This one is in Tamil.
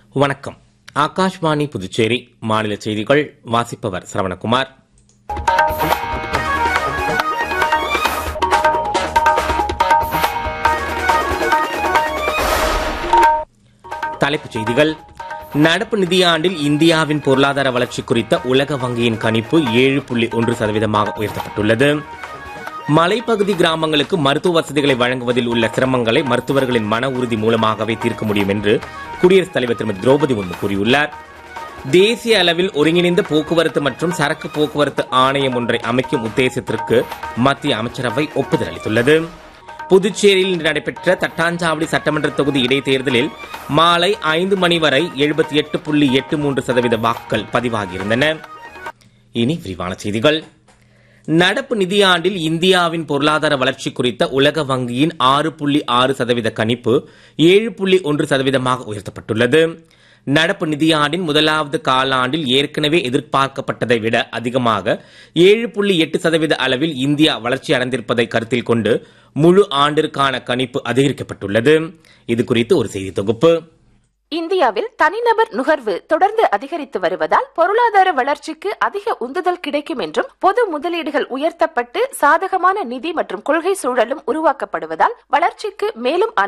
வணக்கம் ஆகாஷ்வாணி புதுச்சேரி மாநில செய்திகள் வாசிப்பவர் சரவணகுமார் தலைப்புச் செய்திகள் நடப்பு நிதியாண்டில் இந்தியாவின் பொருளாதார வளர்ச்சி குறித்த உலக வங்கியின் கணிப்பு ஏழு புள்ளி ஒன்று சதவீதமாக உயர்த்தப்பட்டுள்ளது மலைப்பகுதி கிராமங்களுக்கு மருத்துவ வசதிகளை வழங்குவதில் உள்ள சிரமங்களை மருத்துவர்களின் மன உறுதி மூலமாகவே தீர்க்க முடியும் என்று குடியரசுத் தலைவர் திருமதி திரௌபதி முர்மு கூறியுள்ளார் தேசிய அளவில் ஒருங்கிணைந்த போக்குவரத்து மற்றும் சரக்கு போக்குவரத்து ஆணையம் ஒன்றை அமைக்கும் உத்தேசத்திற்கு மத்திய அமைச்சரவை ஒப்புதல் அளித்துள்ளது புதுச்சேரியில் இன்று நடைபெற்ற தட்டாஞ்சாவடி சட்டமன்ற தொகுதி இடைத்தேர்தலில் மாலை ஐந்து மணி வரை எழுபத்தி எட்டு புள்ளி எட்டு மூன்று சதவீத வாக்குகள் பதிவாகியிருந்தன இனி விரிவான செய்திகள் நடப்பு நிதியாண்டில் இந்தியாவின் பொருளாதார வளர்ச்சி குறித்த உலக வங்கியின் ஆறு புள்ளி ஆறு சதவீத கணிப்பு ஏழு புள்ளி ஒன்று சதவீதமாக உயர்த்தப்பட்டுள்ளது நடப்பு நிதியாண்டின் முதலாவது காலாண்டில் ஏற்கனவே எதிர்பார்க்கப்பட்டதை விட அதிகமாக ஏழு புள்ளி எட்டு சதவீத அளவில் இந்தியா வளர்ச்சி அடைந்திருப்பதை கருத்தில் கொண்டு முழு ஆண்டிற்கான கணிப்பு அதிகரிக்கப்பட்டுள்ளது இது குறித்து ஒரு செய்தி தொகுப்பு இந்தியாவில் தனிநபர் நுகர்வு தொடர்ந்து அதிகரித்து வருவதால் பொருளாதார வளர்ச்சிக்கு அதிக உந்துதல் கிடைக்கும் என்றும் பொது முதலீடுகள் உயர்த்தப்பட்டு சாதகமான நிதி மற்றும் கொள்கை சூழலும் உருவாக்கப்படுவதால் வளர்ச்சிக்கு மேலும்